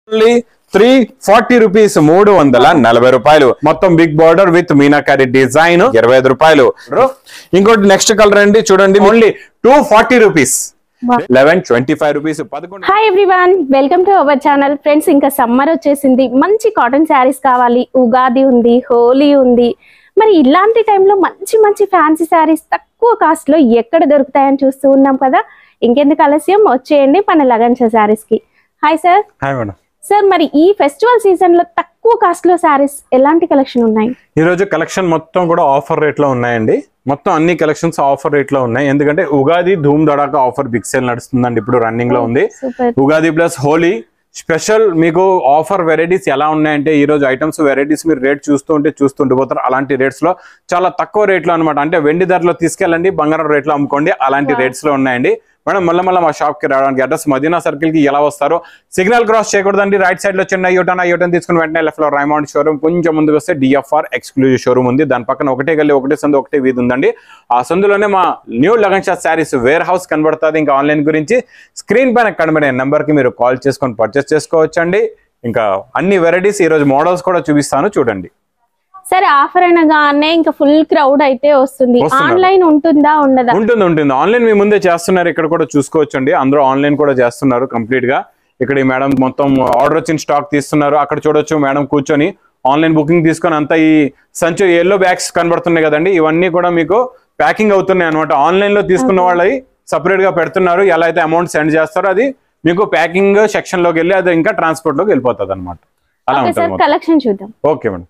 Only three forty rupees మూడు వందల నలభై రూపాయలు మొత్తం big border with meenakari design ఇరవై ఐదు రూపాయలు ఇంకోటి నెక్స్ట్ కలర్ అండి చూడండి only two forty rupees eleven twenty five rupees పదకొండు hi everyone welcome to our channel friends ఇంకా సమ్మర్ వచ్చేసింది మంచి కాటన్ శారీస్ కావాలి ఉగాది ఉంది హోలీ ఉంది మరి ఇలాంటి టైంలో మంచి మంచి ఫ్యాన్సీ శారీస్ తక్కువ కాస్ట్ లో ఎక్కడ దొరుకుతాయని చూస్తూ ఉన్నాం కదా ఇంకెందుకు ఆలస్యం వచ్చేయండి మన లగన్ష శారీస్ కి hi sir hi madam sir మరి ఈ ఫెస్టివల్ సీజన్ లో తక్కువ కాస్ట్ లో శారీస్ ఎలాంటి కలెక్షన్ ఉన్నాయి ఈ రోజు కలెక్షన్ మొత్తం కూడా ఆఫర్ రేట్ లో ఉన్నాయండి మొత్తం అన్ని కలెక్షన్స్ ఆఫర్ రేట్ లో ఉన్నాయి ఎందుకంటే ఉగాది ధూమ్ దడాక ఆఫర్ బిగ్ సేల్ నడుస్తుందండి ఇప్పుడు రన్నింగ్ లో ఉంది super Ugadi plus Holi special మీకు ఆఫర్ వెరైటీస్ ఎలా ఉన్నాయంటే ఈ రోజు ఐటమ్స్ వెరైటీస్ మీరు రేట్ చూస్తూ ఉంటే చూస్తుండిపోతారు అలాంటి రేట్స్ లో చాలా తక్కువ రేట్లో అనమాట అంటే వెండి ధరలో తీసుకెళ్ళండి బంగారం రేట్లో అమ్ముకోండి అలాంటి Wow. రేట్స్ లో ఉన్నాయండి మేడం మళ్ళీ మళ్ళీ మా షాప్ కి రావడానికి అడ్రస్ మదీనా సర్కిల్ కి ఎలా వస్తారో సిగ్నల్ క్రాస్ చేయకూడదండి రైట్ సైడ్ లో చిన్న యూటన్ యూటన్ తీసుకుని వెంటనే లెఫ్ట్ లో రైమౌండ్ షోరూమ్ కొంచెం ముందుకు వస్తే డిఎఫ్ఆర్ ఎక్స్క్లూజివ్ షోరూమ్ ఉంది దాని పక్కన ఒకటే గల్లి ఒకటే సందు ఒకటే వీధి ఉందండి ఆ సందులోనే మా new Lagan Sha sarees warehouse కనబడుతుంది ఇంకా ఆన్లైన్ గురించి స్క్రీన్ పైన కనబడే నెంబర్ కి మీరు కాల్ చేసుకొని పర్చేస్ చేసుకోవచ్చండి ఇంకా అన్ని వెరైటీస్ ఈ రోజు మోడల్స్ కూడా చూపిస్తాను చూడండి సరే ఆఫర్ అనగానే ఇంకా ఫుల్ క్రౌడ్ అయితే వస్తుంది వస్తున్నారు. ఆన్లైన్ ఉంటుందా ఉండదా ఉంటుంది ఉంటుంది ఆన్లైన్ మీ ముందే చేస్తున్నారు ఇక్కడ కూడా చూసుకోవచ్చండి అందరూ ఆన్లైన్ కూడా చేస్తున్నారు కంప్లీట్ గా ఇక్కడ ఈ మేడం మొత్తం ఆర్డర్ వచ్చిన స్టాక్ తీస్తున్నారు అక్కడ చూడొచ్చు మేడం కూర్చొని ఆన్లైన్ బుకింగ్ తీసుకొని అంతా ఈ సంచు ఎల్లో బ్యాగ్స్ కనబడుతున్నాయి కదండి ఇవన్నీ కూడా మీకు ప్యాకింగ్ అవుతున్నాయి అనమాట ఆన్లైన్ లో తీసుకున్న వాళ్ళవి సపరేట్ గా పెడుతున్నారు ఎలా అయితే అమౌంట్ సెండ్ చేస్తారో అది మీకు ప్యాకింగ్ సెక్షన్ లోకి వెళ్ళి అది ఇంకా ట్రాన్స్పోర్ట్ లోకి వెళ్ళిపోతుంది అనమాట అలా ఓకే ఉంటుంది సార్ మొత్తం. కలెక్షన్ చూద్దాం ఓకే మేడం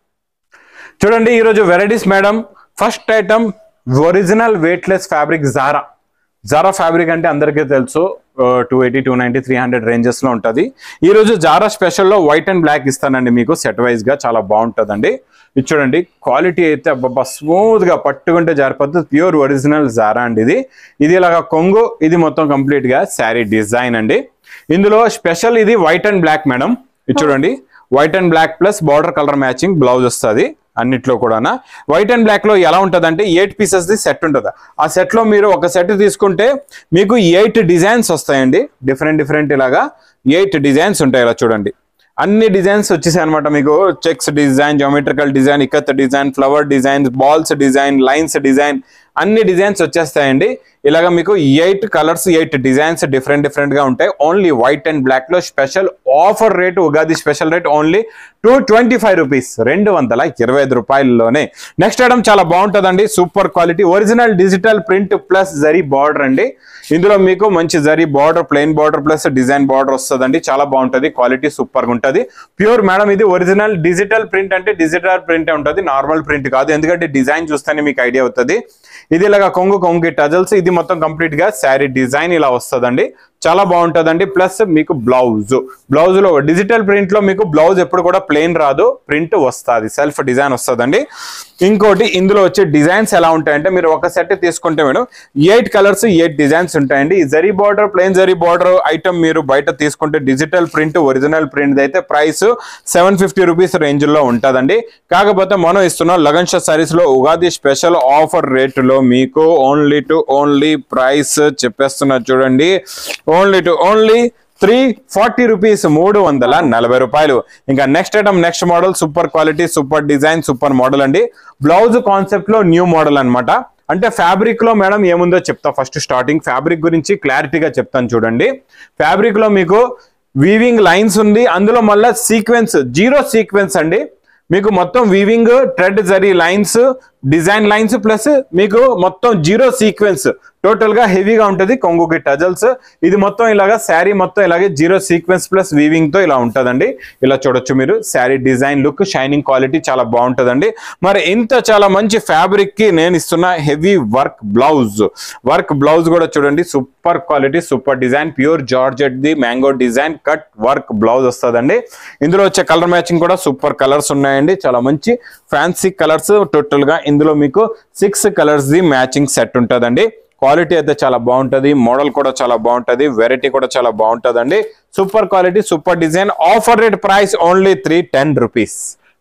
చూడండి ఈరోజు varieties madam first item original weightless fabric Zara Zara fabric అంటే అందరికీ తెలుసు two eighty two ninety three hundred ranges లో ఉంటుంది ఈ రోజు జారా స్పెషల్లో వైట్ అండ్ బ్లాక్ ఇస్తానండి మీకు సెట్ వైజ్ గా చాలా బాగుంటుందండి ఇది చూడండి క్వాలిటీ అయితే అబ్బబ్బా స్మూత్ గా పట్టుకుంటే జారిపోతుంది ప్యూర్ ఒరిజినల్ జారా అండి ఇది ఇది ఇలాగా కొంగు ఇది మొత్తం కంప్లీట్ గా శారీ డిజైన్ అండి ఇందులో స్పెషల్ ఇది వైట్ అండ్ బ్లాక్ మేడం ఇది చూడండి white and black plus border colour matching blouse వస్తుంది అన్నిట్లో కూడా వైట్ అండ్ బ్లాక్ లో ఎలా ఉంటుంది అంటే ఎయిట్ పీసెస్ ది సెట్ ఉంటుంది ఆ సెట్ లో మీరు ఒక సెట్ తీసుకుంటే మీకు ఎయిట్ డిజైన్స్ వస్తాయండి డిఫరెంట్ డిఫరెంట్ ఇలాగా ఎయిట్ డిజైన్స్ ఉంటాయి ఇలా చూడండి అన్ని డిజైన్స్ వచ్చేసాయి అనమాట మీకు checks design geometrical design ikat design flower design balls design lines design అన్ని డిజైన్స్ వచ్చేస్తాయండి ఇలాగ మీకు eight colours eight designs different different గా ఉంటాయి ఓన్లీ వైట్ అండ్ బ్లాక్ లో special offer rate Ugadi special rate only two twenty five rupees రెండు వందల ఇరవై ఐదు రూపాయల్లోనే నెక్స్ట్ ఐటమ్ చాలా బాగుంటుందండి super quality original digital print plus zari border అండి ఇందులో మీకు మంచి zari border plain border plus design border వస్తుందండి చాలా బాగుంటుంది క్వాలిటీ సూపర్ గా ఉంటుంది ప్యూర్ మేడం ఇది ఒరిజినల్ డిజిటల్ ప్రింట్ అంటే డిజిటల్ ప్రింట్ ఉంటుంది నార్మల్ ప్రింట్ కాదు ఎందుకంటే డిజైన్ చూస్తేనే మీకు ఐడియా అవుతుంది ఇది ఇలాగా కొంగు కొంగు టజల్స్ ఇది మొత్తం కంప్లీట్ గా శారీ డిజైన్ ఇలా వస్తుందండి చాలా బాగుంటుందండి ప్లస్ మీకు బ్లౌజ్ బ్లౌజ్ లో డిజిటల్ ప్రింట్ లో మీకు బ్లౌజ్ ఎప్పుడు కూడా ప్లెయిన్ రాదు ప్రింట్ వస్తుంది సెల్ఫ్ డిజైన్ వస్తుందండి ఇంకోటి ఇందులో వచ్చే డిజైన్స్ ఎలా ఉంటాయంటే మీరు ఒక సెట్ తీసుకుంటే madam eight colours eight designs ఉంటాయండి ఈ zari border plain zari border item మీరు బయట తీసుకుంటే డిజిటల్ ప్రింట్ ఒరిజినల్ ప్రింట్ అయితే price seven fifty rupees range లో ఉంటుందండి కాకపోతే మనం ఇస్తున్నాం లగన్ షా సారీస్ లో ఉగాది స్పెషల్ ఆఫర్ రేట్ లో మీకు ఓన్లీ టు ఓన్లీ ప్రైస్ చెప్పేస్తున్నా చూడండి only to only three forty rupees మూడు వందల నలభై రూపాయలు ఇంకా next item next model super quality super design super model అండి బ్లౌజ్ కాన్సెప్ట్ లో న్యూ మోడల్ అన్నమాట అంటే ఫ్యాబ్రిక్ లో మేడం ఏముందో చెప్తా ఫస్ట్ స్టార్టింగ్ ఫ్యాబ్రిక్ గురించి క్లారిటీగా చెప్తాను చూడండి ఫ్యాబ్రిక్ లో మీకు వీవింగ్ లైన్స్ ఉంది అందులో మళ్ళీ సీక్వెన్స్ జీరో సీక్వెన్స్ అండి మీకు మొత్తం weaving thread zari lines design lines plus మీకు మొత్తం జీరో సీక్వెన్స్ టోటల్ గా హెవీగా ఉంటుంది కొంగుకి టజల్స్ ఇది మొత్తం ఇలాగా శారీ మొత్తం ఇలాగే జీరో సీక్వెన్స్ ప్లస్ వీవింగ్ తో ఇలా ఉంటదండి ఇలా చూడొచ్చు మీరు sari design look shining quality చాలా బాగుంటదండి మరి ఇంత చాలా మంచి ఫ్యాబ్రిక్ కి నేను ఇస్తున్న heavy work blouse work blouse కూడా చూడండి super quality super design pure georgette the mango design cut work blouse వస్తుందండి ఇందులో వచ్చే కలర్ మ్యాచింగ్ కూడా సూపర్ కలర్స్ ఉన్నాయండి చాలా మంచి ఫ్యాన్సీ కలర్స్ టోటల్ గా ఇందులో మీకు six colours the matching set ఉంటుందండి క్వాలిటీ అయితే చాలా బాగుంటది మోడల్ కూడా చాలా బాగుంటది వెరైటీ కూడా చాలా బాగుంటదండి super quality super design offer rate price only three ten rupees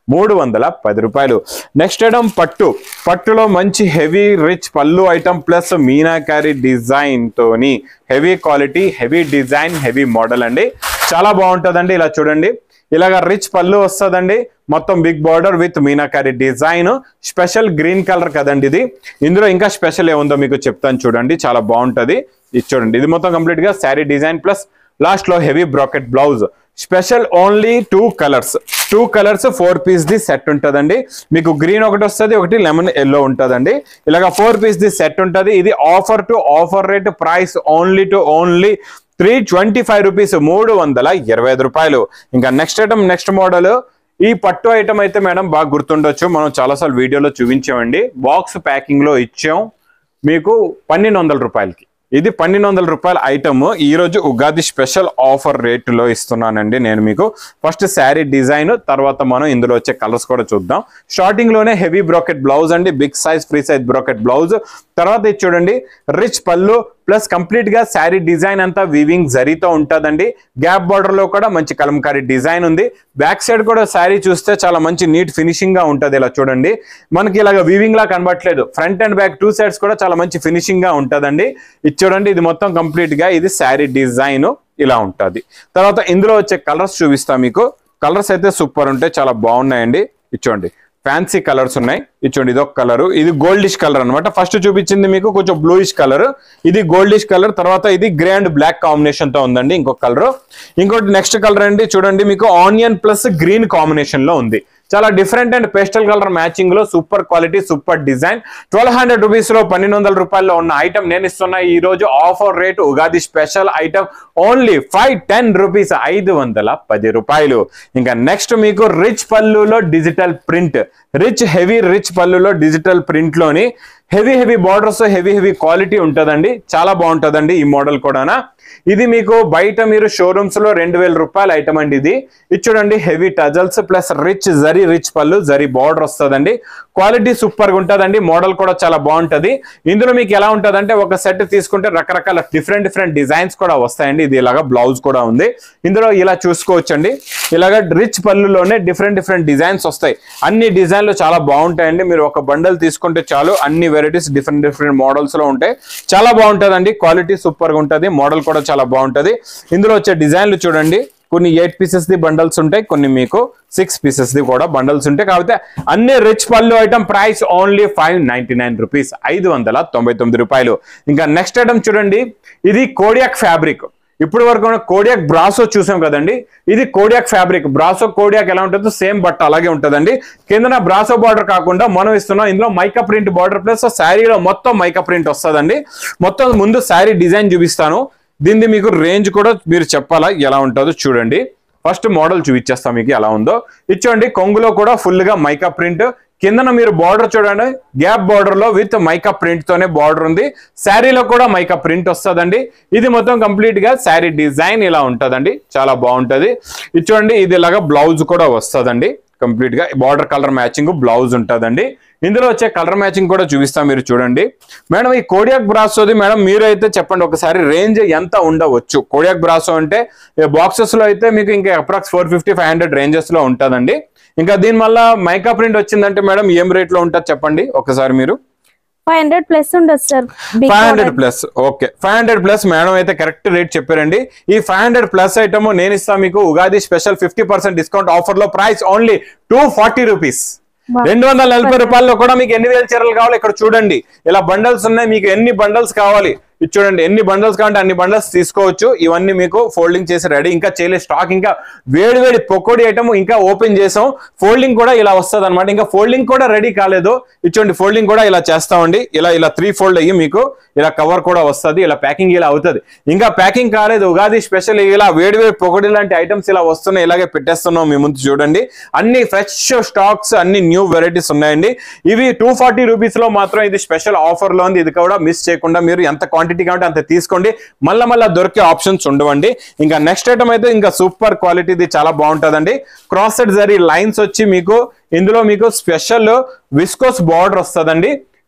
మూడు వందల పది రూపాయలు నెక్స్ట్ ఐటమ్ పట్టు పట్టులో మంచి హెవీ రిచ్ పళ్ళు ఐటమ్ ప్లస్ మీనాకారి డిజైన్ తోని heavy quality heavy design heavy model అండి చాలా బాగుంటుందండి ఇలా చూడండి ఇలాగ రిచ్ పళ్ళు వస్తుందండి మొత్తం big border with meenakari design special green colour కదండి ఇది ఇందులో ఇంకా స్పెషల్ ఏముందో మీకు చెప్తాను చూడండి చాలా బాగుంటది ఇది చూడండి ఇది మొత్తం కంప్లీట్ గా శారీ డిజైన్ ప్లస్ లాస్ట్ లో heavy bracket blouse special only two colours two colours four piece the set ఉంటుందండి మీకు గ్రీన్ ఒకటి వస్తుంది ఒకటి లెమన్ ఎల్లో ఉంటుందండి ఇలాగ ఫోర్ పీస్ ది సెట్ ఉంటుంది ఇది offer to offer rate price only to only three twenty five rupees మూడు వందల ఇరవై ఐదు రూపాయలు ఇంకా నెక్స్ట్ ఐటమ్ నెక్స్ట్ మోడల్ ఈ పట్టు ఐటమ్ అయితే మేడం బాగా గుర్తుండొచ్చు మనం చాలాసార్లు వీడియోలో చూపించామండి బాక్స్ ప్యాకింగ్ లో ఇచ్చాం మీకు పన్నెండు వందల రూపాయలకి ఇది పన్నెండు వందల రూపాయల ఐటమ్ ఈ రోజు ఉగాది స్పెషల్ ఆఫర్ రేటులో ఇస్తున్నానండి నేను మీకు ఫస్ట్ శారీ డిజైన్ తర్వాత మనం ఇందులో వచ్చే కలర్స్ కూడా చూద్దాం స్టార్టింగ్ లోనే హెవీ బ్రాకెట్ బ్లౌజ్ అండి big size free size bracket blouse తర్వాత ఇది చూడండి రిచ్ పళ్ళు ప్లస్ కంప్లీట్ గా శారీ డిజైన్ అంతా వీవింగ్ జరీతో ఉంటుందండి గ్యాప్ బార్డర్ లో కూడా మంచి కలంకారీ డిజైన్ ఉంది బ్యాక్ సైడ్ కూడా శారీ చూస్తే చాలా మంచి నీట్ ఫినిషింగ్ గా ఉంటది ఇలా చూడండి మనకి ఇలాగ వీవింగ్ లా కనబట్లేదు front and back two sides కూడా చాలా మంచి ఫినిషింగ్ గా ఉంటదండి ఇది చూడండి ఇది మొత్తం కంప్లీట్ గా ఇది శారీ డిజైన్ ఇలా ఉంటది తర్వాత ఇందులో వచ్చే కలర్స్ చూపిస్తా మీకు కలర్స్ అయితే సూపర్ ఉంటాయి చాలా బాగున్నాయండి ఇది చూడండి ఫ్యాన్సీ కలర్స్ ఉన్నాయి ఇది చూడండి ఇది ఒక కలర్ ఇది గోల్డిష్ కలర్ అన్నమాట ఫస్ట్ చూపించింది మీకు కొంచెం బ్లూయిష్ కలర్ ఇది గోల్డిష్ కలర్ తర్వాత ఇది గ్రే అండ్ బ్లాక్ కాంబినేషన్ తో ఉందండి ఇంకొక కలర్ ఇంకోటి నెక్స్ట్ కలర్ అండి చూడండి మీకు ఆనియన్ ప్లస్ గ్రీన్ కాంబినేషన్ లో ఉంది చాలా different and pastel colour matching లో super quality super design twelve hundred rupees లో పన్నెండు వందల రూపాయల్లో ఉన్న ఐటమ్ నేను ఇస్తున్న ఈ రోజు offer rate Ugadi special item only five ten rupees ఐదు వందల పది రూపాయలు ఇంకా నెక్స్ట్ మీకు రిచ్ పళ్ళులో digital print rich heavy rich పళ్ళులో డిజిటల్ ప్రింట్ లోని heavy heavy borders heavy heavy quality ఉంటుందండి చాలా బాగుంటుందండి ఈ మోడల్ కూడానా ఇది మీకు బయట మీరు షోరూమ్స్ లో రెండు వేల రూపాయల ఐటమ్ అండి ఇది ఇది చూడండి heavy tassels plus rich zari rich పళ్ళు జరీ బార్డర్ వస్తుందండి క్వాలిటీ సూపర్ గా ఉంటుందండి మోడల్ కూడా చాలా బాగుంటది ఇందులో మీకు ఎలా ఉంటదంటే ఒక సెట్ తీసుకుంటే రకరకాల డిఫరెంట్ డిఫరెంట్ డిజైన్స్ కూడా వస్తాయండి ఇది ఇలాగా బ్లౌజ్ కూడా ఉంది ఇందులో ఇలా చూసుకోవచ్చండి ఇలాగ రిచ్ పళ్ళులోనే డిఫరెంట్ డిఫరెంట్ డిజైన్స్ వస్తాయి అన్ని డిజైన్లు చాలా బాగుంటాయండి మీరు ఒక బండల్ తీసుకుంటే చాలు అన్ని వెరైటీస్ డిఫరెంట్ డిఫరెంట్ మోడల్స్ లో ఉంటాయి చాలా బాగుంటదండి క్వాలిటీ సూపర్ గా ఉంటది మోడల్ కూడా చాలా బాగుంటది ఇందులో వచ్చే డిజైన్లు చూడండి కొన్ని ఎయిట్ పీసెస్ ది బండల్స్ ఉంటాయి కొన్ని మీకు సిక్స్ పీసెస్ ది కూడా బండల్స్ ఉంటాయి కాకపోతే అన్ని రిచ్ పళ్ళు item price only five ninety nine rupees ఐదు వందల తొంభై తొమ్మిది రూపాయలు ఇంకా నెక్స్ట్ ఐటమ్ చూడండి ఇది కోడియాక్ ఫ్యాబ్రిక్ ఇప్పుడు వరకు ఉన్న కోడియాక్ బ్రాసో చూసాం కదండి ఇది కోడియాక్ ఫ్యాబ్రిక్ బ్రాసో కోడియాక్ ఎలా ఉంటుందో సేమ్ బట్ట అలాగే ఉంటుందండి కిందన బ్రాసో బార్డర్ కాకుండా మనం ఇస్తున్నాం ఇందులో మైకా ప్రింట్ బార్డర్ ప్లస్ శారీలో మొత్తం మైకా ప్రింట్ వస్తుందండి మొత్తం ముందు శారీ డిజైన్ చూపిస్తాను దీన్ని మీకు రేంజ్ కూడా మీరు చెప్పాలా ఎలా ఉంటుందో చూడండి ఫస్ట్ మోడల్ చూపించేస్తాం మీకు ఎలా ఉందో ఇచ్చోండి కొంగులో కూడా ఫుల్ గా మైకా ప్రింట్ కిందన మీరు బార్డర్ చూడండి గ్యాప్ బార్డర్ లో విత్ మైకా ప్రింట్ తోనే బార్డర్ ఉంది శారీలో కూడా మైకా ప్రింట్ వస్తుందండి ఇది మొత్తం కంప్లీట్ గా శారీ డిజైన్ ఇలా ఉంటదండి చాలా బాగుంటది ఇది చూడండి ఇది ఇలాగా బ్లౌజ్ కూడా వస్తుందండి కంప్లీట్ గా బార్డర్ కలర్ మ్యాచింగ్ బ్లౌజ్ ఉంటుందండి ఇందులో వచ్చే కలర్ మ్యాచింగ్ కూడా చూపిస్తాం మీరు చూడండి మేడం ఈ కోడియాక్ బ్రాసోది మేడం మీరు అయితే చెప్పండి ఒకసారి రేంజ్ ఎంత ఉండవచ్చు కోడియాక్ బ్రాసో అంటే బాక్సెస్ లో అయితే మీకు ఇంకా approx four fifty five hundred ranges లో ఉంటుందండి ఇంకా దీని వల్ల మైకా ప్రింట్ వచ్చిందంటే మేడం ఏం రేట్ లో ఉంటుంది చెప్పండి ఒకసారి మీరు ఫైవ్ హండ్రెడ్ ప్లస్ ఉండదు sir big five hundred plus okay five hundred plus madam అయితే కరెక్ట్ రేట్ చెప్పారండి ఈ ఫైవ్ హండ్రెడ్ ప్లస్ ఐటమ్ నేను ఇస్తాను మీకు Ugadi special fifty percent discount offer లో price only two forty rupees Wow. రెండు వందల నలభై రూపాయల్లో కూడా మీకు ఎన్ని వేల చీరలు కావాలి ఇక్కడ చూడండి ఇలా బండల్స్ ఉన్నాయి మీకు ఎన్ని బండల్స్ కావాలి ఇది చూడండి ఎన్ని బండల్స్ కావాలంటే అన్ని బండల్స్ తీసుకోవచ్చు ఇవన్నీ మీకు ఫోల్డింగ్ చేసి రెడీ ఇంకా చేయలేదు స్టాక్ ఇంకా వేడి వేడి పొకోడి ఐటమ్ ఇంకా ఓపెన్ చేసాం ఫోల్డింగ్ కూడా ఇలా వస్తుంది అనమాట ఇంకా ఫోల్డింగ్ కూడా రెడీ కాలేదు ఇచ్చోండి ఫోల్డింగ్ కూడా ఇలా చేస్తామండి ఇలా ఇలా త్రీ ఫోల్డ్ అయ్యి మీకు ఇలా కవర్ కూడా వస్తుంది ఇలా ప్యాకింగ్ ఇలా అవుతుంది ఇంకా ప్యాకింగ్ కాలేదు ఉగాది స్పెషల్ ఇలా వేడి వేడి పొకోడి లాంటి ఐటమ్స్ ఇలా వస్తున్నాయి ఇలాగే పెట్టేస్తున్నాం మీ ముందు చూడండి అన్ని ఫ్రెష్ స్టాక్స్ అన్ని న్యూ వెరైటీస్ ఉన్నాయండి ఇవి టూ ఫార్టీ రూపీస్ లో మాత్రం ఇది స్పెషల్ ఆఫర్ లో ఉంది ఇది కూడా మిస్ చేయకుండా మీరు ఎంత క్వాంటిటీ కావాలంటే అంత తీసుకోండి మళ్ళా మళ్ళా దొరికే ఆప్షన్స్ ఉండవండి ఇంకా నెక్స్ట్ ఐటమ్ అయితే ఇంకా సూపర్ క్వాలిటీ ఇది చాలా బాగుంటుందండి క్రాస్ సెట్ జరీ లైన్స్ వచ్చి మీకు ఇందులో మీకు స్పెషల్ విస్కోస్ బార్డర్ వస్తుందండి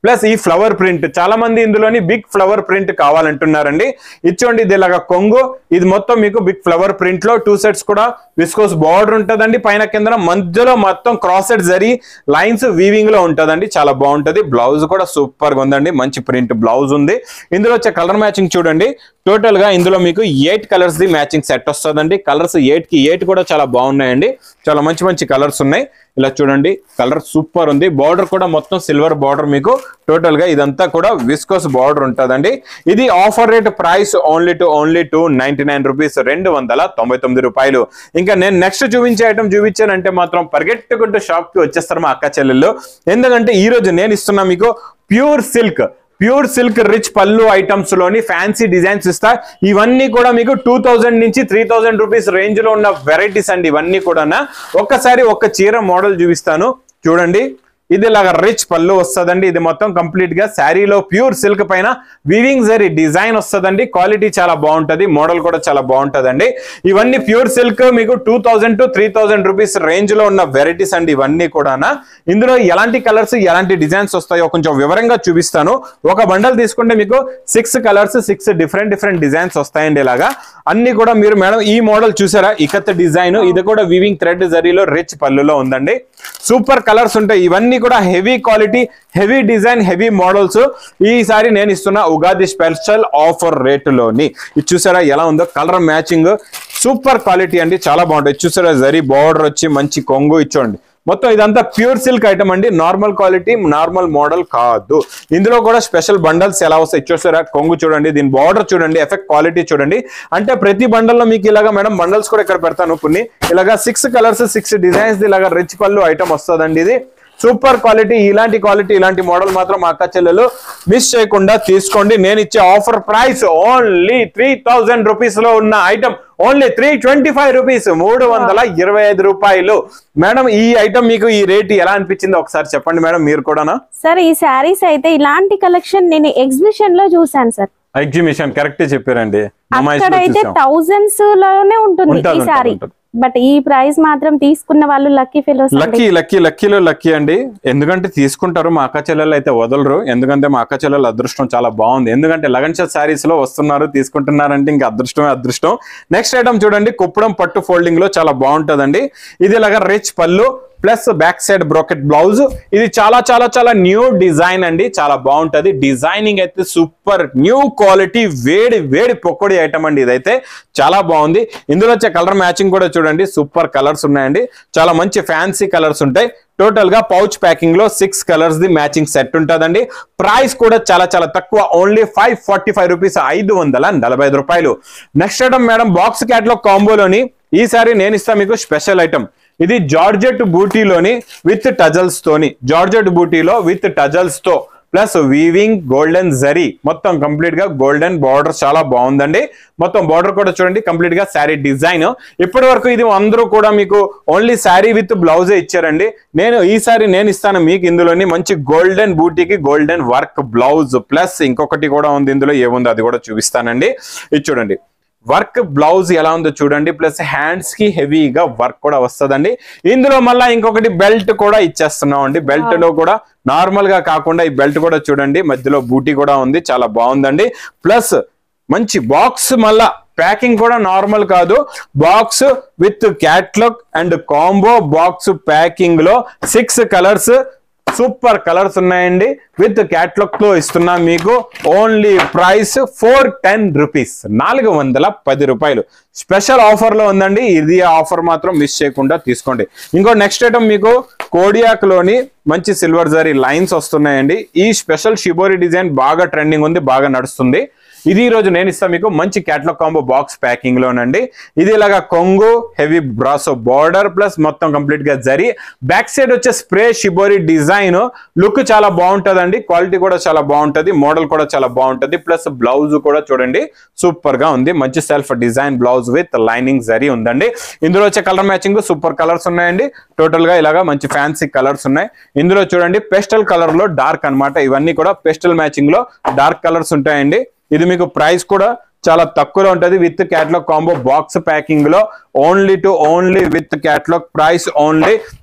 ప్లస్ ఈ ఫ్లవర్ ప్రింట్ చాలా మంది ఇందులోని బిగ్ ఫ్లవర్ ప్రింట్ కావాలంటున్నారండి ఇచ్చోండి ఇది ఇలాగా కొంగు ఇది మొత్తం మీకు బిగ్ ఫ్లవర్ ప్రింట్ లో టూ సెట్స్ కూడా విస్కోస్ బార్డర్ ఉంటదండి పైన కింద మధ్యలో మొత్తం cross set zari lines weaving లో ఉంటదండి చాలా బాగుంటది బ్లౌజ్ కూడా సూపర్ గా ఉందండి మంచి ప్రింట్ బ్లౌజ్ ఉంది ఇందులో వచ్చే కలర్ మ్యాచింగ్ చూడండి టోటల్ గా ఇందులో మీకు eight colours the matching set వస్తుందండి కలర్స్ ఎయిట్ కి ఎయిట్ కూడా చాలా బాగున్నాయండి చాలా మంచి మంచి కలర్స్ ఉన్నాయి ఇలా చూడండి కలర్ సూపర్ ఉంది బార్డర్ కూడా మొత్తం సిల్వర్ బార్డర్ మీకు టోటల్ గా ఇదంతా కూడా విస్కోస్ బార్డర్ ఉంటుందండి ఇది offer rate price only to only two ninety nine rupees రెండు వందల తొంభై తొమ్మిది రూపాయలు ఇంకా నేను నెక్స్ట్ చూపించే ఐటమ్ చూపించానంటే మాత్రం పరిగెట్టుకుంటూ షాప్ కి వచ్చేస్తారు మా అక్క చెల్లెళ్ళు ఎందుకంటే ఈ రోజు నేను ఇస్తున్నా మీకు pure silk pure silk rich పళ్ళు ఐటమ్స్ లోని ఫ్యాన్సీ డిజైన్స్ ఇస్తా ఇవన్నీ కూడా మీకు టూ థౌజండ్ నుంచి త్రీ థౌజండ్ రూపీస్ రేంజ్ లో ఉన్న వెరైటీస్ అండి ఇవన్నీ కూడా ఒక్కసారి ఒక చీర మోడల్ చూపిస్తాను చూడండి ఇది ఇలాగా రిచ్ పళ్ళు వస్తుందండి ఇది మొత్తం కంప్లీట్ గా శారీలో ప్యూర్ సిల్క్ పైన వివింగ్ జరీ డిజైన్ వస్తుందండి క్వాలిటీ చాలా బాగుంటది మోడల్ కూడా చాలా బాగుంటదండి ఇవన్నీ ప్యూర్ సిల్క్ మీకు two thousand to three thousand rupees range లో ఉన్న వెరైటీస్ అండి ఇవన్నీ కూడా ఇందులో ఎలాంటి కలర్స్ ఎలాంటి డిజైన్స్ వస్తాయో కొంచెం వివరంగా చూపిస్తాను ఒక బండల్ తీసుకుంటే మీకు six colours six different different designs వస్తాయండి ఇలాగా అన్ని కూడా మీరు మేడం ఈ మోడల్ చూసారా ఇకత్ డిజైన్ ఇది కూడా వివింగ్ థ్రెడ్ జరీలో రిచ్ పళ్ళులో ఉందండి సూపర్ కలర్స్ ఉంటాయి ఇవన్నీ కూడా heavy quality heavy design heavy models ఈసారి నేను ఇస్తున్న ఉగాది స్పెషల్ ఆఫర్ రేటులోని ఇది చూసారా ఎలా ఉందో కలర్ మ్యాచింగ్ సూపర్ క్వాలిటీ అండి చాలా బాగుంటుంది ఇది చూసారా జరీ బార్డర్ వచ్చి మంచి కొంగు ఇచ్చోండి మొత్తం ఇదంతా ప్యూర్ సిల్క్ ఐటమ్ అండి నార్మల్ క్వాలిటీ నార్మల్ మోడల్ కాదు ఇందులో కూడా స్పెషల్ బండల్స్ ఎలా వస్తాయి చూసారా కొంగు చూడండి దీని బార్డర్ చూడండి ఎఫెక్ట్ క్వాలిటీ చూడండి అంటే ప్రతి బండల్లో మీకు ఇలాగా మేడం బండల్స్ కూడా ఇక్కడ పెడతాను కొన్ని ఇలాగా సిక్స్ కలర్స్ సిక్స్ డిజైన్స్ ఇలాగా రిచ్ పళ్ళు ఐటమ్ వస్తుందండి ఇది సూపర్ క్వాలిటీ ఇలాంటి క్వాలిటీ ఇలాంటి మోడల్ మాత్రం మా అక్క చెల్లెలు మిస్ చేయకుండా తీసుకోండి నేను ఇచ్చే offer price only three thousand rupees లో ఉన్న item only three twenty five rupees మూడు వందల ఇరవై ఐదు రూపాయలు మేడం ఈ ఐటమ్ మీకు ఈ రేట్ ఎలా అనిపించిందో ఒకసారి చెప్పండి మేడం మీరు కూడానా సార్ ఈ శారీస్ అయితే ఇలాంటి కలెక్షన్ నేను ఎగ్జిబిషన్ లో చూసాను సార్ ఎగ్జిబిషన్ కరెక్ట్ చెప్పారండి నమాయిష్ లో అక్కడైతే చూసాం. థౌజండ్స్ లోనే ఉంటుంది ఉంటుంది, ఈ శారీ ఉంటుంది. బట్ ఈ ప్రైస్ మాత్రం తీసుకున్న వాళ్ళు లక్కీ ఫెలోస్ లక్కీ లక్కీ లక్కీలో లక్కీ అండి ఎందుకంటే తీసుకుంటారు మా అక్క చెల్లెలు అయితే వదలరు ఎందుకంటే మా అక్క చెల్లెల అదృష్టం చాలా బాగుంది ఎందుకంటే లగన్ షాట్ శారీస్ లో వస్తున్నారు తీసుకుంటున్నారంటే ఇంకా అదృష్టమే అదృష్టం నెక్స్ట్ ఐటమ్ చూడండి కుప్పడం పట్టు ఫోల్డింగ్ లో చాలా బాగుంటదండి ఇది ఇలాగా రిచ్ పళ్ళు plus back side brocade blouse ఇది చాలా చాలా చాలా న్యూ డిజైన్ అండి చాలా బాగుంటది డిజైనింగ్ అయితే సూపర్ న్యూ క్వాలిటీ వేడి వేడి పొక్కడి ఐటమ్ అండి ఇదైతే చాలా బాగుంది ఇందులో వచ్చే కలర్ మ్యాచింగ్ కూడా చూడండి సూపర్ కలర్స్ ఉన్నాయండి చాలా మంచి ఫ్యాన్సీ కలర్స్ ఉంటాయి టోటల్ గా పౌచ్ ప్యాకింగ్ లో six colours the matching set ఉంటుందండి ప్రైస్ కూడా చాలా చాలా తక్కువ only five forty five rupees ఐదు వందల నలభై ఐదు రూపాయలు next item madam box catalogue కాంబోలోని ఈసారి నేను ఇస్తా మీకు స్పెషల్ ఐటమ్ ఇది జార్జెట్ బూటీలోని విత్ టజల్స్ తోని జార్జెట్ బూటీలో విత్ టజల్స్ తో ప్లస్ వీవింగ్ గోల్డెన్ జరీ మొత్తం కంప్లీట్ గా గోల్డెన్ బార్డర్ చాలా బాగుందండి మొత్తం బార్డర్ కూడా చూడండి కంప్లీట్ గా శారీ డిజైన్ ఇప్పటి వరకు ఇది అందరూ కూడా మీకు ఓన్లీ శారీ విత్ బ్లౌజే ఇచ్చారండి నేను ఈసారి నేను ఇస్తాను మీకు ఇందులోని మంచి గోల్డెన్ బూటీకి గోల్డెన్ వర్క్ బ్లౌజ్ ప్లస్ ఇంకొకటి కూడా ఉంది ఇందులో ఏముంది అది కూడా చూపిస్తానండి ఇది చూడండి వర్క్ బ్లౌజ్ ఎలా ఉందో చూడండి ప్లస్ హ్యాండ్స్ కి హెవీగా వర్క్ కూడా వస్తుందండి ఇందులో మళ్ళీ ఇంకొకటి బెల్ట్ కూడా ఇచ్చేస్తున్నాం అండి బెల్ట్ లో కూడా నార్మల్ గా కాకుండా ఈ బెల్ట్ కూడా చూడండి మధ్యలో బూటీ కూడా ఉంది చాలా బాగుందండి ప్లస్ మంచి బాక్స్ మళ్ళా ప్యాకింగ్ కూడా నార్మల్ కాదు box with catalogue and combo box packing లో సిక్స్ కలర్స్ సూపర్ కలర్స్ ఉన్నాయండి విత్ క్యాట్లాగ్ తో ఇస్తున్నా మీకు only price four ten rupees నాలుగు వందల పది రూపాయలు స్పెషల్ ఆఫర్ లో ఉందండి ఇది ఆఫర్ మాత్రం మిస్ చేయకుండా తీసుకోండి ఇంకో నెక్స్ట్ ఐటమ్ మీకు కోడియాక్ లోని మంచి సిల్వర్ జరీ లైన్స్ వస్తున్నాయండి ఈ స్పెషల్ షిబోరి డిజైన్ బాగా ట్రెండింగ్ ఉంది బాగా నడుస్తుంది ఇది ఈ రోజు నేను ఇస్తాను మీకు మంచి క్యాట్లాగ్ కాంబో బాక్స్ ప్యాకింగ్ లోనండి ఇది ఇలాగా కొంగు హెవీ బ్రాసో బార్డర్ ప్లస్ మొత్తం కంప్లీట్ గా జరి బ్యాక్ సైడ్ వచ్చే స్ప్రే షిబోరి డిజైన్ లుక్ చాలా బాగుంటదండి క్వాలిటీ కూడా చాలా బాగుంటది మోడల్ కూడా చాలా బాగుంటది ప్లస్ బ్లౌజ్ కూడా చూడండి సూపర్ గా ఉంది మంచి self design blouse with lining zari ఉందండి ఇందులో వచ్చే కలర్ మ్యాచింగ్ సూపర్ కలర్స్ ఉన్నాయండి టోటల్ గా ఇలాగా మంచి ఫ్యాన్సీ కలర్స్ ఉన్నాయి ఇందులో చూడండి పెస్టల్ కలర్ లో డార్క్ అన్నమాట ఇవన్నీ కూడా పెస్టల్ మ్యాచింగ్ లో డార్క్ కలర్స్ ఉంటాయండి ఇది మీకు ప్రైస్ కూడా చాలా తక్కువలో ఉంటది with catalogue combo box packing లో only to only with catalogue price only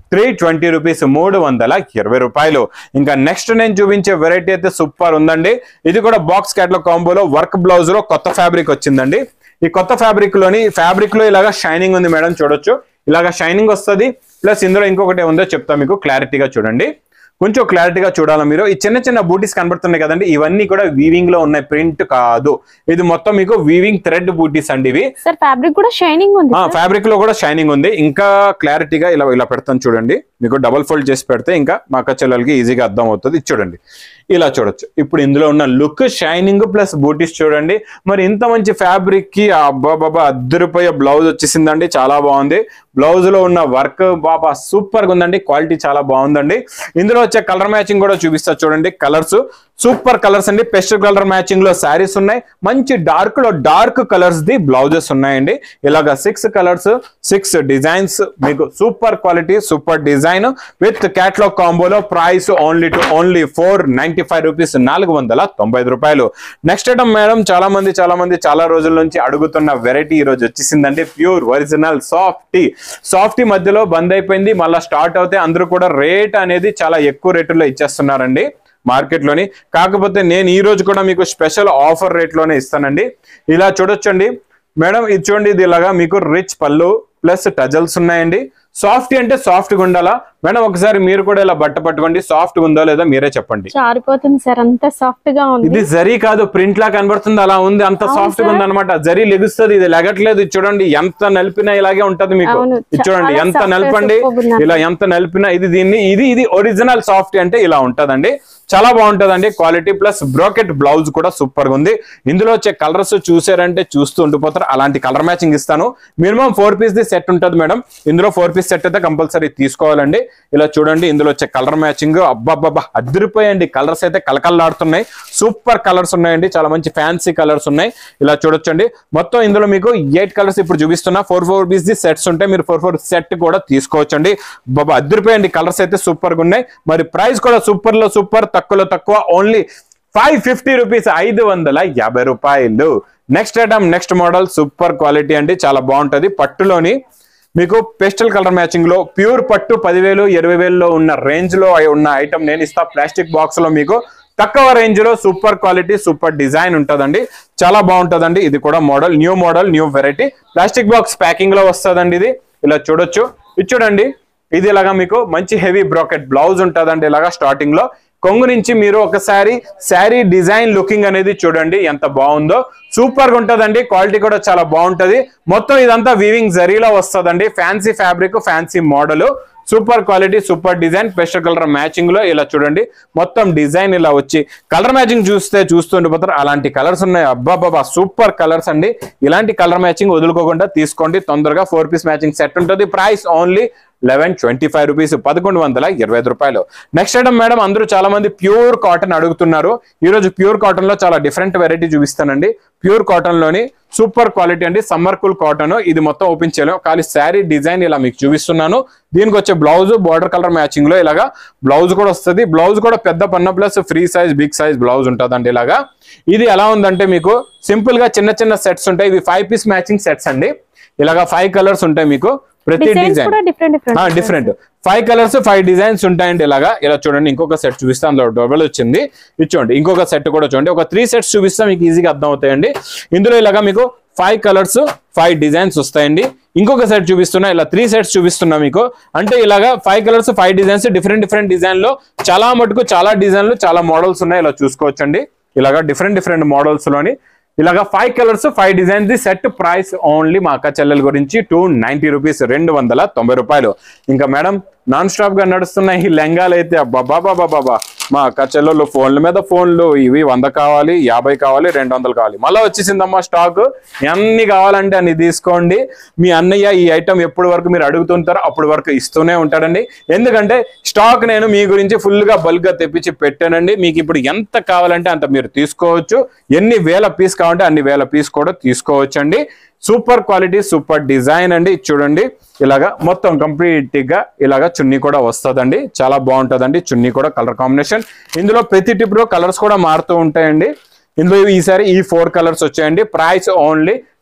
three twenty rupees మూడు వందల ఇరవై రూపాయలు ఇంకా నెక్స్ట్ నేను చూపించే వెరైటీ అయితే సూపర్ ఉందండి ఇది కూడా బాక్స్ క్యాట్లో కాంబోలో వర్క్ బ్లౌజ్ లో కొత్త ఫ్యాబ్రిక్ వచ్చిందండి ఈ కొత్త ఫ్యాబ్రిక్ లోని ఫ్యాబ్రిక్ లో ఇలాగా షైనింగ్ ఉంది మేడం చూడొచ్చు ఇలాగా షైనింగ్ వస్తుంది ప్లస్ ఇందులో ఇంకొకటి ఉందో చెప్తా మీకు క్లారిటీగా చూడండి కొంచెం క్లారిటీగా చూడాలి మీరు ఈ చిన్న చిన్న బూటీస్ కనబడుతున్నాయి కదండి ఇవన్నీ కూడా వీవింగ్ లో ఉన్నాయి ప్రింట్ కాదు ఇది మొత్తం మీకు వీవింగ్ థ్రెడ్ బూటీస్ అండి ఇవి సార్ ఫ్యాబ్రిక్ కూడా షైనింగ్ ఉంది ఆ ఫ్యాబ్రిక్ లో కూడా షైనింగ్ ఉంది ఇంకా క్లారిటీగా ఇలా ఇలా పెడతాను చూడండి మీకు డబల్ ఫోల్డ్ చేసి పెడితే ఇంకా మా అక్క చెల్లెలకి ఈజీగా అర్థం అవుతుంది ఇది చూడండి ఇలా చూడొచ్చు ఇప్పుడు ఇందులో ఉన్న లుక్ షైనింగ్ ప్లస్ బూటీస్ చూడండి మరి ఇంత మంచి ఫ్యాబ్రిక్ కి అబ్బాబాబా అద్దరిపోయే బ్లౌజ్ వచ్చేసిందండి చాలా బాగుంది బ్లౌజ్ లో ఉన్న వర్క్ బాబా సూపర్ గా ఉందండి క్వాలిటీ చాలా బాగుందండి ఇందులో వచ్చే కలర్ మ్యాచింగ్ కూడా చూపిస్తా చూడండి కలర్స్ సూపర్ కలర్స్ అండి పెస్టల్ కలర్ మ్యాచింగ్ లో శారీస్ ఉన్నాయి మంచి డార్క్ లో డార్క్ కలర్స్ ది బ్లౌజెస్ ఉన్నాయండి ఇలాగా సిక్స్ కలర్స్ సిక్స్ డిజైన్స్ మీకు super quality super design with catalogue కాంబోలో price only to only four ninety five rupees నాలుగు వందల తొంభై ఐదు రూపాయలు నెక్స్ట్ ఐటమ్ మేడం చాలా మంది చాలా మంది చాలా రోజుల నుంచి అడుగుతున్న వెరైటీ ఈ రోజు వచ్చేసిందండి ప్యూర్ ఒరిజినల్ సాఫ్టీ సాఫ్టీ మధ్యలో బంద్ అయిపోయింది మళ్ళీ స్టార్ట్ అవుతే అందరూ కూడా రేట్ అనేది చాలా ఎక్కువ రేటులో ఇచ్చేస్తున్నారండి మార్కెట్ లోని కాకపోతే నేను ఈ రోజు కూడా మీకు స్పెషల్ ఆఫర్ రేట్ లోనే ఇస్తానండి ఇలా చూడొచ్చండి మేడం ఇది చూడండి ఇది ఇలాగా మీకు రిచ్ పళ్ళు ప్లస్ టజల్స్ ఉన్నాయండి సాఫ్ట్ అంటే సాఫ్ట్ గా ఉండాలా మేడం ఒకసారి మీరు కూడా ఇలా బట్ట పట్టుకోండి సాఫ్ట్ ఉందో లేదో మీరే చెప్పండి జారిపోతుంది సార్ అంత సాఫ్ట్ గా ఉంది ఇది జరీ కాదు ప్రింట్ లా కనబడుతుంది అలా ఉంది అంత అవును సాఫ్ట్ గా సార్. ఉంది అనమాట జరీ లెగుస్తుంది ఇది లెగట్లేదు ఇది చూడండి ఎంత నలిపినా ఇలాగే ఉంటది మీకు అవును, ఇది చూడండి చాలా ఎంత soft, నలపండి superb ఉంది. ఇలా ఎంత నలిపినా ఇది దీన్ని ఇది ఇది ఒరిజినల్ సాఫ్ట్ అంటే ఇలా ఉంటదండి చాలా బాగుంటదండి క్వాలిటీ ప్లస్ బ్రోకెట్ బ్లౌజ్ కూడా సూపర్ గా ఉంది ఇందులో వచ్చే కలర్స్ చూసారంటే చూస్తూ ఉండిపోతారు అలాంటి కలర్ మ్యాచింగ్ ఇస్తాను minimum four piece the set ఉంటది మేడం ఇందులో ఫోర్ పీస్ సెట్ అయితే కంపల్సరీ తీసుకోవాలండి ఇలా చూడండి ఇందులో వచ్చే కలర్ మ్యాచింగ్ అబ్బాబ్బా అదిరిపోయండి కలర్స్ అయితే కలకల్లాడుతున్నాయి సూపర్ కలర్స్ ఉన్నాయండి చాలా మంచి ఫ్యాన్సీ కలర్స్ ఉన్నాయి ఇలా చూడొచ్చండి మొత్తం ఇందులో మీకు ఎయిట్ కలర్స్ ఇప్పుడు చూపిస్తున్నా ఫోర్ ఫోర్ పీస్ ది సెట్స్ ఉంటాయి మీరు ఫోర్ ఫోర్ సెట్ కూడా తీసుకోవచ్చండి బాబా అదిరిపోయండి కలర్స్ అయితే సూపర్ గా ఉన్నాయి మరి ప్రైస్ కూడా సూపర్ లో సూపర్ తక్కువలో తక్కువ ఓన్లీ ఫైవ్ ఫిఫ్టీ రూపీస్ ఐదు వందల యాభై రూపాయలు next item next model super quality అండి చాలా బాగుంటది పట్టులోని మీకు పేస్టల్ కలర్ మ్యాచింగ్ లో ప్యూర్ పట్టు పదివేలు ఇరవై వేలలో ఉన్న రేంజ్ లో ఉన్న ఐటమ్ నేను ఇస్తా ప్లాస్టిక్ బాక్స్ లో మీకు తక్కువ రేంజ్ లో సూపర్ క్వాలిటీ సూపర్ డిజైన్ ఉంటదండి చాలా బాగుంటదండి ఇది కూడా model new model new variety plastic box packing లో వస్తదండి ఇది ఇలా చూడొచ్చు ఇది చూడండి ఇది ఇలాగా మీకు మంచి హెవీ బ్రాకెట్ బ్లౌజ్ ఉంటదండి ఇలాగా స్టార్టింగ్ లో కొంగు నుంచి మీరు ఒకసారి శారీ డిజైన్ లుకింగ్ అనేది చూడండి ఎంత బాగుందో సూపర్ గా ఉంటదండి క్వాలిటీ కూడా చాలా బాగుంటది మొత్తం ఇదంతా వీవింగ్ జరీలో వస్తదండి fancy fabric fancy model super quality super design pastel colour matching లో ఇలా చూడండి మొత్తం డిజైన్ ఇలా వచ్చి కలర్ మ్యాచింగ్ చూస్తే చూస్తూ ఉండిపోతారు అలాంటి కలర్స్ ఉన్నాయి అబ్బాబాబా సూపర్ కలర్స్ అండి ఇలాంటి కలర్ మ్యాచింగ్ వదులుకోకుండా తీసుకోండి తొందరగా ఫోర్ పీస్ మ్యాచింగ్ సెట్ ఉంటుంది price only eleven twenty five rupees పదకొండు వందల ఇరవై ఐదు రూపాయలు నెక్స్ట్ ఐటమ్ మేడం అందరూ చాలా మంది ప్యూర్ కాటన్ అడుగుతున్నారు ఈ రోజు ప్యూర్ కాటన్ లో చాలా డిఫరెంట్ వెరైటీ చూపిస్తానండి ప్యూర్ కాటన్ లోని సూపర్ క్వాలిటీ అండి సమ్మర్ కూల్ కాటన్ ఇది మొత్తం ఓపెన్ చేయలేము ఖాళీ శారీ డిజైన్ ఇలా మీకు చూపిస్తున్నాను దీనికి వచ్చే బ్లౌజ్ బార్డర్ కలర్ మ్యాచింగ్ లో ఇలాగా బ్లౌజ్ కూడా వస్తుంది బ్లౌజ్ కూడా పెద్ద పన్న plus free size big size blouse ఉంటుందండి ఇలాగా ఇది ఎలా ఉందంటే మీకు సింపుల్ గా చిన్న చిన్న సెట్స్ ఉంటాయి ఇవి ఫైవ్ పీస్ మ్యాచింగ్ సెట్స్ అండి ఇలాగా ఫైవ్ కలర్స్ ఉంటాయి మీకు ప్రతి డిజైన్స్ డిజైన్ కూడా different different different five colours five designs ఉంటాయండి ఇలాగా ఇలా చూడండి ఇంకొక సెట్ చూపిస్తాను అందులో డబల్ వచ్చింది ఇది చూడండి ఇంకొక సెట్ కూడా చూడండి ఒక త్రీ సెట్స్ చూపిస్తే మీకు ఈజీగా అర్థం అవుతాయండి ఇందులో ఇలాగా మీకు ఫైవ్ కలర్స్ ఫైవ్ డిజైన్స్ వస్తాయండి ఇంకొక సెట్ చూపిస్తున్నా ఇలా త్రీ సెట్స్ చూపిస్తున్నా మీకు అంటే ఇలాగా five colours five designs different different design లో చాలా మటుకు చాలా డిజైన్లు చాలా మోడల్స్ ఉన్నాయి ఇలా చూసుకోవచ్చండి ఇలాగా డిఫరెంట్ డిఫరెంట్ మోడల్స్ లోని ఇలాగా ఫైవ్ కలర్స్ ఫైవ్ డిజైన్స్ ది సెట్ ప్రైస్ ఓన్లీ మా అక్క చెల్లెల గురించి టూ నైన్టీ రూపీస్ రెండు వందల తొంభై రూపాయలు ఇంకా మేడం నాన్ స్టాప్ గా నడుస్తున్న ఈ లెంగాలు అయితే బాబా మా అక్క చెల్లెళ్ళు ఫోన్ల మీద ఫోన్లు ఇవి వంద కావాలి యాభై కావాలి రెండు వందలు కావాలి మళ్ళీ వచ్చేసిందమ్మా స్టాక్ ఎన్ని కావాలంటే అన్ని తీసుకోండి మీ అన్నయ్య ఈ ఐటమ్ ఎప్పటి వరకు మీరు అడుగుతుంటారో అప్పటి వరకు ఇస్తూనే ఉంటాడండి ఎందుకంటే స్టాక్ నేను మీ గురించి ఫుల్ గా బల్క్ గా తెప్పించి పెట్టానండి మీకు ఇప్పుడు ఎంత కావాలంటే అంత మీరు తీసుకోవచ్చు ఎన్ని వేల పీస్ కావాలంటే అన్ని వేల పీస్ కూడా తీసుకోవచ్చు అండి సూపర్ క్వాలిటీ సూపర్ డిజైన్ అండి ఇది చూడండి ఇలాగా మొత్తం కంప్లీట్ గా ఇలాగా చున్నీ కూడా వస్తుందండి చాలా బాగుంటుందండి చున్నీ కూడా కలర్ కాంబినేషన్ ఇందులో ప్రతి టిప్ లో కలర్స్ కూడా మారుతూ ఉంటాయండి ఇందులో ఈసారి ఈ ఫోర్ కలర్స్ వచ్చాయండి price only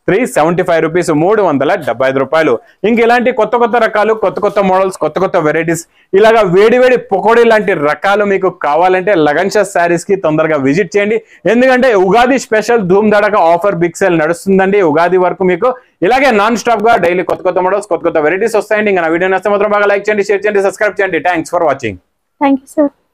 three seventy five rupees మూడు వందల డెబ్బై ఐదు రూపాయలు ఇంక ఇలాంటి కొత్త కొత్త రకాలు కొత్త కొత్త మోడల్స్ కొత్త కొత్త వెరైటీస్ ఇలాగా వేడి వేడి పకోడీ లాంటి రకాలు మీకు కావాలంటే లగన్షా శారీస్ కి తొందరగా విజిట్ చేయండి ఎందుకంటే ఉగాది స్పెషల్ ధూమ్ దడక ఆఫర్ బిగ్ సేల్ నడుస్తుందండి ఉగాది వరకు మీకు ఇలాగే నాన్ స్టాప్ గా డైలీ కొత్త కొత్త మోడల్స్ కొత్త కొత్త వెరైటీస్ వస్తాయండి ఇంకా నా వీడియో నచ్చితే మాత్రం బాగా లైక్ చేయండి షేర్ చేయండి సబ్స్క్రైబ్ చేయండి thanks for watching thank you sir